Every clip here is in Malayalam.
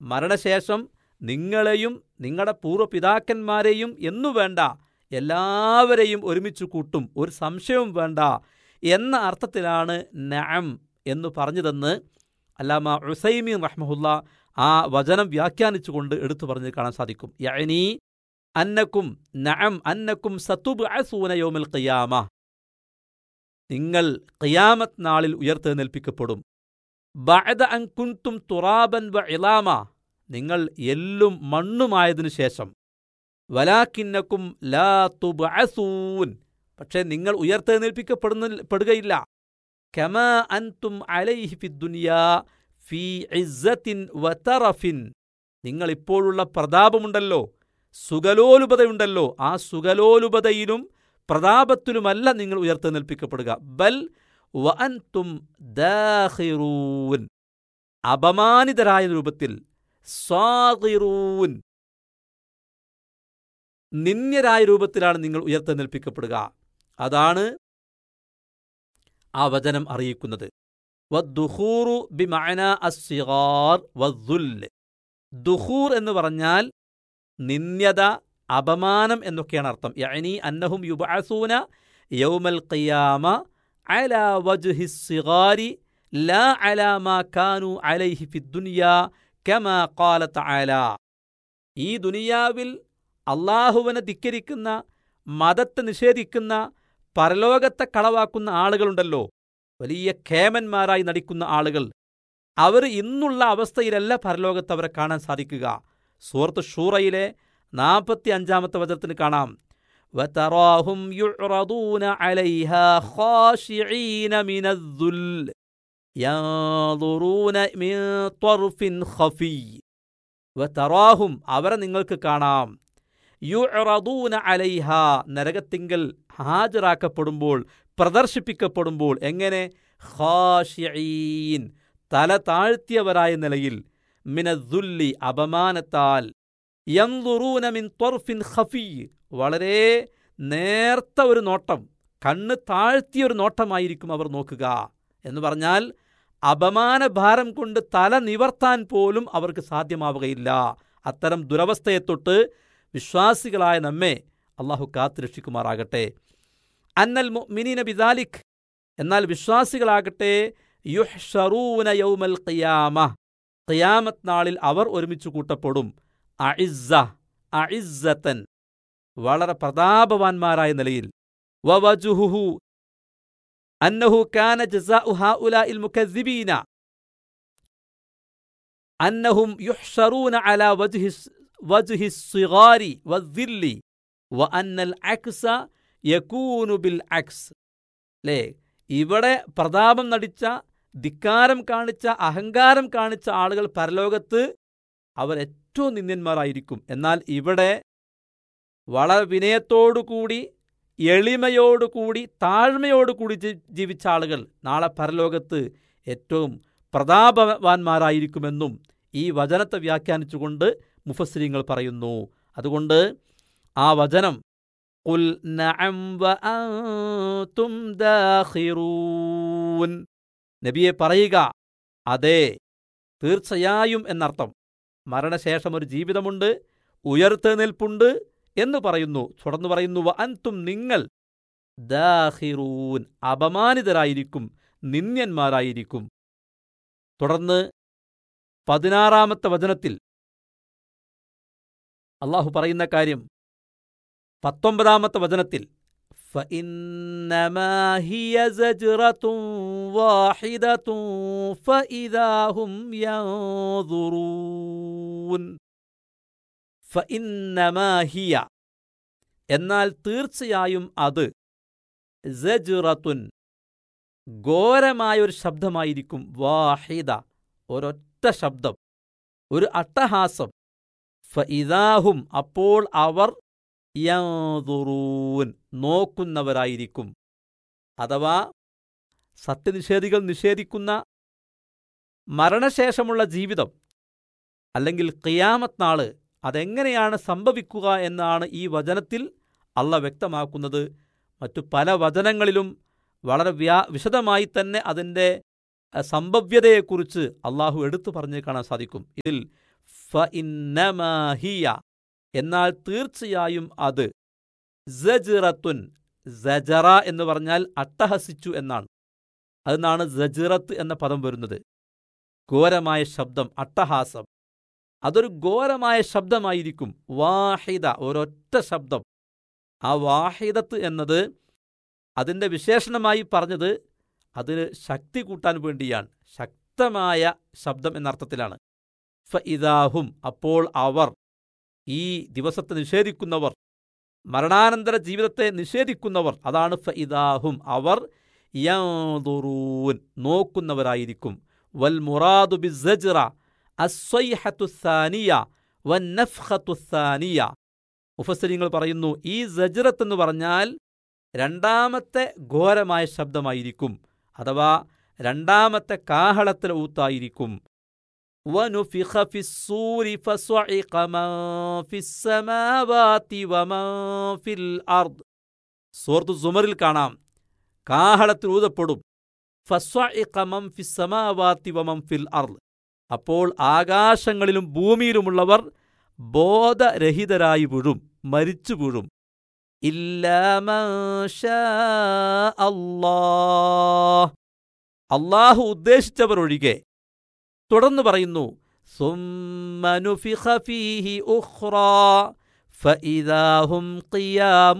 മരണശേഷം നിങ്ങളെയും നിങ്ങളുടെ പൂർവ്വപിതാക്കന്മാരെയും എന്നു വേണ്ട എല്ലാവരെയും ഒരുമിച്ച് കൂട്ടും ഒരു സംശയവും വേണ്ട എന്ന അർത്ഥത്തിലാണ് നഅം എന്ന് പറഞ്ഞതെന്ന് അല്ലാമ ഉസൈമീൻ റഹ്മഹുല്ല ആ വചനം വ്യാഖ്യാനിച്ചുകൊണ്ട് എടുത്തു പറഞ്ഞ് കാണാൻ സാധിക്കും യഅനി അന്നക്കും നഅം അന്നക്കും സത്തുബ് അസൂന യോമിൽ ഖിയാമ നിങ്ങൾ ഖിയാമത്ത് നാളിൽ ഉയർത്തെഴുന്നേൽപ്പിക്കപ്പെടും ബഅദ അൻ കുൻതും തുറാബൻ വ ഇലാമ നിങ്ങൾ എല്ലും മണ്ണുമായതിനു ശേഷം വലാക്കിന്നക്കും ലാ തുബ്അസൂൻ പക്ഷേ നിങ്ങൾ ഉയർത്തെഴുന്നേൽപ്പിക്കപ്പെടുന്ന പെടുകയില്ല കമ അൻതും അലൈഹി ഫിദ്ദുനിയാ ഫീ ഇസ്സത്തിൻ വതറഫിൻ നിങ്ങൾ ഇപ്പോഴുള്ള പ്രതാപമുണ്ടല്ലോ സുഗലോലുപതയുണ്ടല്ലോ ആ സുഗലോലുപതയിലും പ്രതാപത്തിലുമല്ല നിങ്ങൾ ഉയർത്തെഴുന്നേൽപ്പിക്കപ്പെടുക ബൽ വ അൻതും ദാഖിറൂൻ അപമാനിതരായ രൂപത്തിൽ സ്വാദിറൂൻ നിന്ദ്യരായ രൂപത്തിലാണ് നിങ്ങൾ ഉയർത്തെഴുന്നേൽപ്പിക്കപ്പെടുക അതാണ് ആ വചനം അറിയിക്കുന്നത് വദ്ദുഖൂറു ബിമഅന അസ്സിഗാർ വദ്ദുല്ല് ദുഖൂർ എന്ന് പറഞ്ഞാൽ നിന്ദ്യത അപമാനം എന്നൊക്കെയാണ് അർത്ഥം യഅനി അന്നഹും യുബഅസൂന യൗമൽ ഖിയാമ അലാ വജ്ഹി സിഗാരി ലാ അലാ മാ കാനു അലൈഹി ഫിദ്ദുനിയ കമാ ഖാല തആല ഈ ദുനിയാവിൽ അള്ളാഹുവിനെ ധിക്കരിക്കുന്ന മതത്തെ നിഷേധിക്കുന്ന പരലോകത്തെ കളവാക്കുന്ന ആളുകളുണ്ടല്ലോ വലിയ ഖേമന്മാരായി നടിക്കുന്ന ആളുകൾ അവർ ഇന്നുള്ള അവസ്ഥയിലല്ല പരലോകത്ത് അവരെ കാണാൻ സാധിക്കുക സൂറത്ത് ഷൂറയിലെ നാൽപ്പത്തി അഞ്ചാമത്തെ വചനത്തിന് കാണാം وتراهم يعرضون عليها خاشعين من الذل ينظرون من طرف خفي وتراهم അവരെ നിങ്ങൾക്ക് കാണാം യുറദൂന അലൈഹ നരകത്തിങ്കൽ ഹാജരാക്കപ്പെടുമ്പോൾ പ്രദർശിപ്പിക്കപ്പെടുമ്പോൾ എങ്ങനെ ഖാഷിഈൻ തല താഴ്ത്തിയവരായ നിലയിൽ മിനദ്ദുല്ലി അപമാനത്താൽ യൻദുറൂന മിൻ ത്വർഫിൻ ഖഫി വളരെ നേർത്ത ഒരു നോട്ടം കണ്ണ് താഴ്ത്തിയ ഒരു നോട്ടമായിരിക്കും അവർ നോക്കുക എന്ന് പറഞ്ഞാൽ അപമാനഭാരം കൊണ്ട് തല നിവർത്താൻ പോലും അവർക്ക് സാധ്യമാവുകയില്ല അത്തരം ദുരവസ്ഥയെ തൊട്ട് വിശ്വാസികളായ നമ്മെ അള്ളാഹു കാത്തുരക്ഷിക്കുമാറാകട്ടെ അന്നൽ മിനീന ബിദാലിഖ് എന്നാൽ വിശ്വാസികളാകട്ടെ യുഹ്ഷറൂന യൗമൽ ഖിയാമ ഖിയാമത്ത് നാളിൽ അവർ ഒരുമിച്ച് കൂട്ടപ്പെടും അഇസ്സ അഇസ്സത്തൻ വളരെ പ്രതാപവാന്മാരായ നിലയിൽ വവജുഹുഹു അന്നഹു കാന ജസാഉ ഹൗലാഇൽ മുകദ്ദിബീന അന്നഹും യുഹ്ഷറൂന അലാ വജ്ഹി വജ്ഹി സിഗാരി വദ്ദില്ലി വഅന്നൽ അക്സ യകൂനു ബിൽ അക്സ് അല്ലേ ഇവിടെ പ്രതാപം നടിച്ച ധിക്കാരം കാണിച്ച അഹങ്കാരം കാണിച്ച ആളുകൾ പരലോകത്ത് അവർ ഏറ്റവും നിന്ദ്യന്മാരായിരിക്കും എന്നാൽ ഇവിടെ വളരെ വിനയത്തോടുകൂടി എളിമയോടുകൂടി താഴ്മയോടുകൂടി ജീവിച്ച ആളുകൾ നാളെ പരലോകത്ത് ഏറ്റവും പ്രതാപവാന്മാരായിരിക്കുമെന്നും ഈ വചനത്തെ വ്യാഖ്യാനിച്ചുകൊണ്ട് മുഫസ്രീങ്ങൾ പറയുന്നു അതുകൊണ്ട് ആ വചനം ഖുൽ നഅം വഅൻതും ദാഖിറൂൻ നബിയെ പറയുക അതെ തീർച്ചയായും എന്നർത്ഥം മരണശേഷം ഒരു ജീവിതമുണ്ട് ഉയർത്തെഴുന്നേൽപ്പുണ്ട് എന്ന് പറയുന്നു തുടർന്ന് പറയുന്നു വ അൻതും നിങ്ങൾ ദാഹിറൂൻ അപമാനിതരായിരിക്കും നിന്ദ്യന്മാരായിരിക്കും തുടർന്ന് പതിനാറാമത്തെ വചനത്തിൽ അള്ളാഹു പറയുന്ന കാര്യം പത്തൊമ്പതാമത്തെ വചനത്തിൽ فإنما هي زجرة واحدة فإذا هم ينظرون فإنما هي എന്നാൽ തീർച്ചയായും അത് സജുറത്തുൻ ഘോരമായൊരു ശബ്ദമായിരിക്കും വാഹിദ ഒരൊറ്റ ശബ്ദം ഒരു അട്ടഹാസം ഫഇദാഹും അപ്പോൾ അവർ യൻദുറൂൻ നോക്കുന്നവരായിരിക്കും അഥവാ സത്യനിഷേധികൾ നിഷേധിക്കുന്ന മരണശേഷമുള്ള ജീവിതം അല്ലെങ്കിൽ ഖിയാമത്ത് നാള് അതെങ്ങനെയാണ് സംഭവിക്കുക എന്നാണ് ഈ വചനത്തിൽ അള്ള വ്യക്തമാക്കുന്നത് മറ്റു പല വചനങ്ങളിലും വളരെ വ്യാ വിശദമായി തന്നെ അതിൻ്റെ അഹ് സംഭവ്യതയെക്കുറിച്ച് അള്ളാഹു എടുത്തു പറഞ്ഞു കാണാൻ സാധിക്കും ഇതിൽ ഫ ഇന്നമാഹിയ എന്നാൽ തീർച്ചയായും അത് സജിറത്തുൻ സജറ എന്ന് പറഞ്ഞാൽ അട്ടഹസിച്ചു എന്നാണ് അതിനാണ് സജിറത്ത് എന്ന പദം വരുന്നത് ഘോരമായ ശബ്ദം അട്ടഹാസം അതൊരു ഘോരമായ ശബ്ദമായിരിക്കും വാഹിദ ഒരൊറ്റ ശബ്ദം ആ വാഹിദത്ത് എന്നത് അതിൻ്റെ വിശേഷണമായി പറഞ്ഞത് അതിന് ശക്തി കൂട്ടാൻ വേണ്ടിയാണ് ശക്തമായ ശബ്ദം എന്നർത്ഥത്തിലാണ് ഫ ഇതാഹും അപ്പോൾ അവർ ഈ ദിവസത്തെ നിഷേധിക്കുന്നവർ മരണാനന്തര ജീവിതത്തെ നിഷേധിക്കുന്നവർ അതാണ് ഫ ഇതാഹും അവർ യൻദുറൂൻ നോക്കുന്നവരായിരിക്കും വൽ മുറാദു ബിസ്സജ്റ അസ്വൈഹത്തു സാനിയ വന്നഫ്ഖത്തു സാനിയ മുഫസ്സരിങ്ങൾ പറയുന്നു ഈ സജ്റത്ത് എന്ന് പറഞ്ഞാൽ രണ്ടാമത്തെ ഘോരമായ ശബ്ദമായിരിക്കും അഥവാ രണ്ടാമത്തെ കാഹളത്തിൽ ഊത്തായിരിക്കും ونفخ في الصور فصعق من في السماوات ومن في الأرض സൂറത്ത് സുമറിൽ കാണാം കാഹളത്തിൽ ഊതപ്പെടും ഫസ്വഇഖ മൻ ഫിസ് സമാവാതി വമൻ ഫിൽ അർദ് അപ്പോൾ ആകാശങ്ങളിലും ഭൂമിയിലുമുള്ളവർ ബോധരഹിതരായി വീഴും മരിച്ചു വീഴും അല്ലാഹ് അള്ളാഹു ഉദ്ദേശിച്ചവർ ഒഴികെ തുടർന്ന് പറയുന്നു ثم نفخ فيه أخرى فإذا هم قيام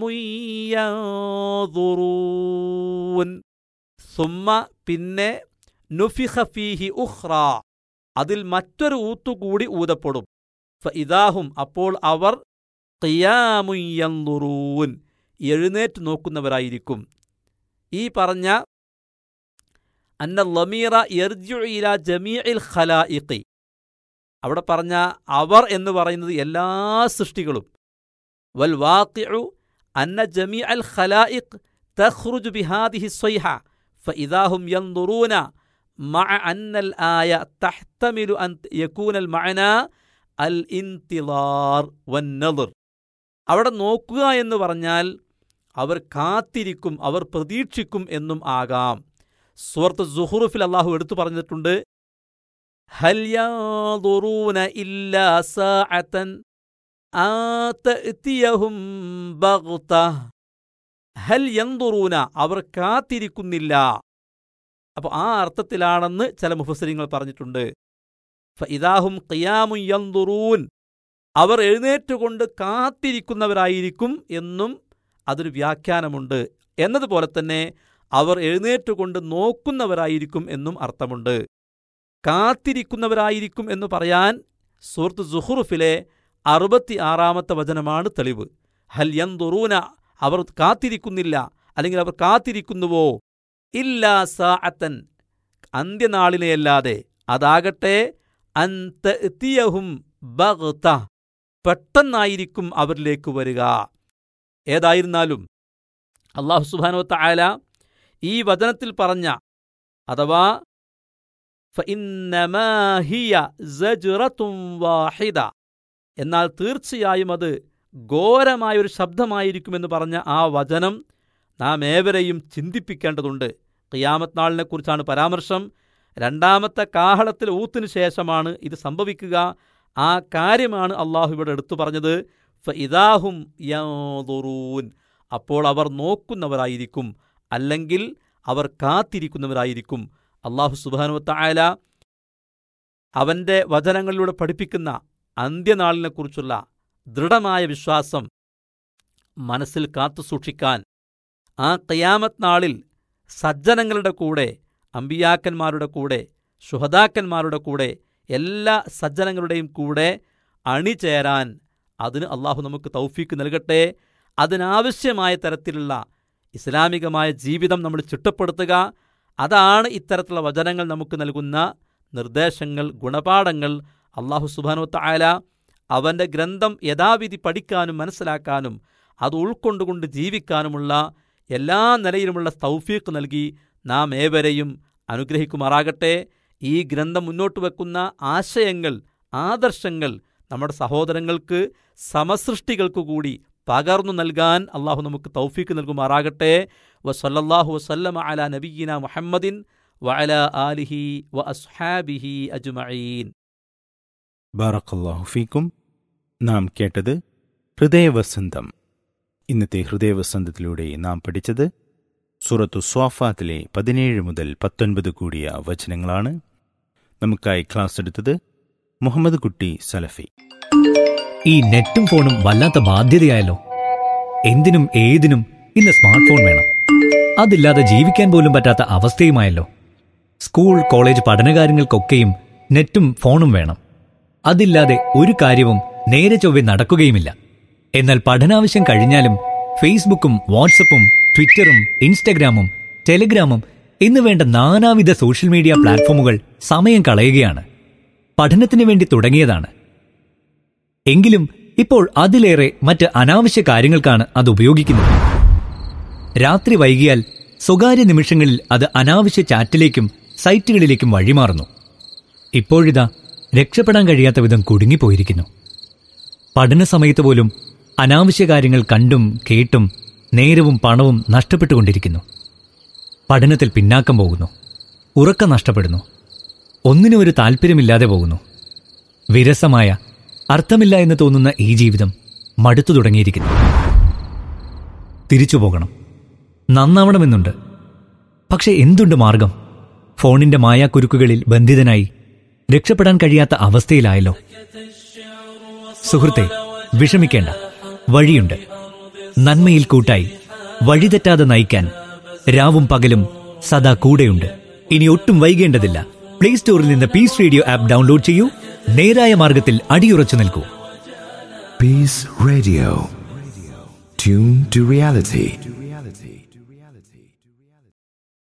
ينظرون ثم പിന്നെ നുഫിഖ ഫീഹി ഉഖ്റ അതിൽ മറ്റൊരു ഊത്തുകൂടി ഊതപ്പെടും ഫഇദാഹും അപ്പോൾ അവർ ഖിയാമുയ്യന്തുറൂൻ എഴുന്നേറ്റ് നോക്കുന്നവരായിരിക്കും ഈ പറഞ്ഞ അന്ന ലമീറ യർജു ഇല ജമീഇൽ ഖലായിഖി അവിടെ പറഞ്ഞ അവർ എന്ന് പറയുന്നത് എല്ലാ സൃഷ്ടികളും വൽ വാഖിഉ അന്ന ജമീ അൽ ഖലായിഖ് തഖ്റുജു ബിഹാദിഹി സ്വൈഹ ഫഇദാഹും യൻദുറൂന മഅ അന്നൽ ആയ തഹ്തമിലു അൻ യകൂനൽ മഅന അൽ ഇന്തിളാർ വന്നദർ അവിടെ നോക്കുക എന്ന് പറഞ്ഞാൽ അവർ കാത്തിരിക്കും അവർ പ്രതീക്ഷിക്കും എന്നും ആകാം സുഹൃത്ത് സുഹുറുഫിൽ അള്ളാഹു എടുത്തു പറഞ്ഞിട്ടുണ്ട് ഹൽ യൻദുറൂന ഇല്ലാ സാഅതൻ ആ തഅ്തിയഹും ബഗ്തഹ് ഹൽ യന്തുറൂന അവർ കാത്തിരിക്കുന്നില്ല അപ്പോൾ ആ അർത്ഥത്തിലാണെന്ന് ചില മുഫസരിങ്ങൾ പറഞ്ഞിട്ടുണ്ട് ഇതാഹും ഖിയാമു യന്തുറൂൻ അവർ എഴുന്നേറ്റുകൊണ്ട് കാത്തിരിക്കുന്നവരായിരിക്കും എന്നും അതൊരു വ്യാഖ്യാനമുണ്ട് എന്നതുപോലെ തന്നെ അവർ എഴുന്നേറ്റുകൊണ്ട് നോക്കുന്നവരായിരിക്കും എന്നും അർത്ഥമുണ്ട് കാത്തിരിക്കുന്നവരായിരിക്കും എന്ന് പറയാൻ സുഹൃത്ത് സുഹുറുഫിലെ അറുപത്തി ആറാമത്തെ വചനമാണ് തെളിവ് ഹൽ യന്തുറൂന അവർ കാത്തിരിക്കുന്നില്ല അല്ലെങ്കിൽ അവർ കാത്തിരിക്കുന്നുവോ ഇല്ലാ സാഅത്തൻ അന്ത്യനാളിനെയല്ലാതെ അതാകട്ടെ അന്തഹും ബഗ്ത പെട്ടെന്നായിരിക്കും അവരിലേക്ക് വരിക ഏതായിരുന്നാലും അള്ളാഹു സുബാനുവത്ത ആല ഈ വചനത്തിൽ പറഞ്ഞ അഥവാ ഫഇന്നമാഹിയ സജ്റത്തും വാഹിദ എന്നാൽ തീർച്ചയായും അത് ഘോരമായൊരു ശബ്ദമായിരിക്കുമെന്ന് പറഞ്ഞ ആ വചനം നാം ഏവരെയും ചിന്തിപ്പിക്കേണ്ടതുണ്ട് ഖിയാമത്ത് നാളിനെക്കുറിച്ചാണ് പരാമർശം രണ്ടാമത്തെ കാഹളത്തിൽ ഊത്തിനു ശേഷമാണ് ഇത് സംഭവിക്കുക ആ കാര്യമാണ് അള്ളാഹു ഇവിടെ എടുത്തു പറഞ്ഞത് ഫഇദാഹും യൻദുറൂൻ അപ്പോൾ അവർ നോക്കുന്നവരായിരിക്കും അല്ലെങ്കിൽ അവർ കാത്തിരിക്കുന്നവരായിരിക്കും അള്ളാഹു സുബാനുവത്തായാല അവൻ്റെ വചനങ്ങളിലൂടെ പഠിപ്പിക്കുന്ന അന്ത്യനാളിനെക്കുറിച്ചുള്ള ദൃഢമായ വിശ്വാസം മനസ്സിൽ കാത്തുസൂക്ഷിക്കാൻ ആ കയാമത്ത് നാളിൽ സജ്ജനങ്ങളുടെ കൂടെ അമ്പിയാക്കന്മാരുടെ കൂടെ ശുഹദാക്കന്മാരുടെ കൂടെ എല്ലാ സജ്ജനങ്ങളുടെയും കൂടെ അണിചേരാൻ അതിന് അള്ളാഹു നമുക്ക് തൗഫീക്ക് നൽകട്ടെ അതിനാവശ്യമായ തരത്തിലുള്ള ഇസ്ലാമികമായ ജീവിതം നമ്മൾ ചിട്ടപ്പെടുത്തുക അതാണ് ഇത്തരത്തിലുള്ള വചനങ്ങൾ നമുക്ക് നൽകുന്ന നിർദ്ദേശങ്ങൾ ഗുണപാഠങ്ങൾ അള്ളാഹു സുബാനുവത്ത ആല അവൻ്റെ ഗ്രന്ഥം യഥാവിധി പഠിക്കാനും മനസ്സിലാക്കാനും അത് ഉൾക്കൊണ്ടുകൊണ്ട് ജീവിക്കാനുമുള്ള എല്ലാ നിലയിലുമുള്ള തൗഫീഖ് നൽകി നാം ഏവരെയും അനുഗ്രഹിക്കുമാറാകട്ടെ ഈ ഗ്രന്ഥം മുന്നോട്ട് വെക്കുന്ന ആശയങ്ങൾ ആദർശങ്ങൾ നമ്മുടെ സഹോദരങ്ങൾക്ക് സമസൃഷ്ടികൾക്കു കൂടി പകർന്നു നൽകാൻ അള്ളാഹു നമുക്ക് തൗഫീക്ക് നൽകുമാറാകട്ടെ വസല്ലല്ലാഹു വസല്ലമ അല നബീന മുഹമ്മദിൻ വഅല ആലിഹി വ അസ്ഹാബിഹി അജ്മഈൻ ബാറക്കല്ലാഹു ഫീക്കും നാം കേട്ടത് ഹൃദയവസന്തം ഇന്നത്തെ ഹൃദയവസന്തത്തിലൂടെ നാം പഠിച്ചത് സൂറത്തു സ്വാഫാത്തിലെ പതിനേഴ് മുതൽ പത്തൊൻപത് കൂടിയ വചനങ്ങളാണ് നമുക്കായി ക്ലാസ് എടുത്തത് മുഹമ്മദ് കുട്ടി സലഫി ഈ നെറ്റും ഫോണും വല്ലാത്ത ബാധ്യതയായല്ലോ എന്തിനും ഏതിനും ഇന്ന് സ്മാർട്ട് ഫോൺ വേണം അതില്ലാതെ ജീവിക്കാൻ പോലും പറ്റാത്ത അവസ്ഥയുമായല്ലോ സ്കൂൾ കോളേജ് പഠനകാര്യങ്ങൾക്കൊക്കെയും നെറ്റും ഫോണും വേണം അതില്ലാതെ ഒരു കാര്യവും നേരെ ചൊവ്വെ നടക്കുകയുമില്ല എന്നാൽ പഠനാവശ്യം കഴിഞ്ഞാലും ഫേസ്ബുക്കും വാട്സപ്പും ട്വിറ്ററും ഇൻസ്റ്റഗ്രാമും ടെലിഗ്രാമും എന്ന് വേണ്ട നാനാവിധ സോഷ്യൽ മീഡിയ പ്ലാറ്റ്ഫോമുകൾ സമയം കളയുകയാണ് പഠനത്തിന് വേണ്ടി തുടങ്ങിയതാണ് എങ്കിലും ഇപ്പോൾ അതിലേറെ മറ്റ് അനാവശ്യ കാര്യങ്ങൾക്കാണ് അത് ഉപയോഗിക്കുന്നത് രാത്രി വൈകിയാൽ സ്വകാര്യ നിമിഷങ്ങളിൽ അത് അനാവശ്യ ചാറ്റിലേക്കും സൈറ്റുകളിലേക്കും വഴിമാറുന്നു ഇപ്പോഴിതാ രക്ഷപ്പെടാൻ കഴിയാത്ത വിധം കുടുങ്ങിപ്പോയിരിക്കുന്നു പഠന സമയത്ത് പോലും അനാവശ്യ കാര്യങ്ങൾ കണ്ടും കേട്ടും നേരവും പണവും നഷ്ടപ്പെട്ടുകൊണ്ടിരിക്കുന്നു പഠനത്തിൽ പിന്നാക്കം പോകുന്നു ഉറക്കം നഷ്ടപ്പെടുന്നു ഒന്നിനും ഒരു താല്പര്യമില്ലാതെ പോകുന്നു വിരസമായ അർത്ഥമില്ല എന്ന് തോന്നുന്ന ഈ ജീവിതം മടുത്തു തുടങ്ങിയിരിക്കുന്നു തിരിച്ചു പോകണം നന്നാവണമെന്നുണ്ട് പക്ഷെ എന്തുണ്ട് മാർഗം ഫോണിന്റെ മായാക്കുരുക്കുകളിൽ ബന്ധിതനായി രക്ഷപ്പെടാൻ കഴിയാത്ത അവസ്ഥയിലായല്ലോ സുഹൃത്തെ വിഷമിക്കേണ്ട വഴിയുണ്ട് നന്മയിൽ കൂട്ടായി വഴിതെറ്റാതെ നയിക്കാൻ രാവും പകലും സദാ കൂടെയുണ്ട് ഇനി ഒട്ടും വൈകേണ്ടതില്ല പ്ലേ സ്റ്റോറിൽ നിന്ന് പീസ് റേഡിയോ ആപ്പ് ഡൗൺലോഡ് ചെയ്യൂ നേരായ മാർഗത്തിൽ അടിയുറച്ചു നിൽക്കൂ Peace Radio. Tune to reality.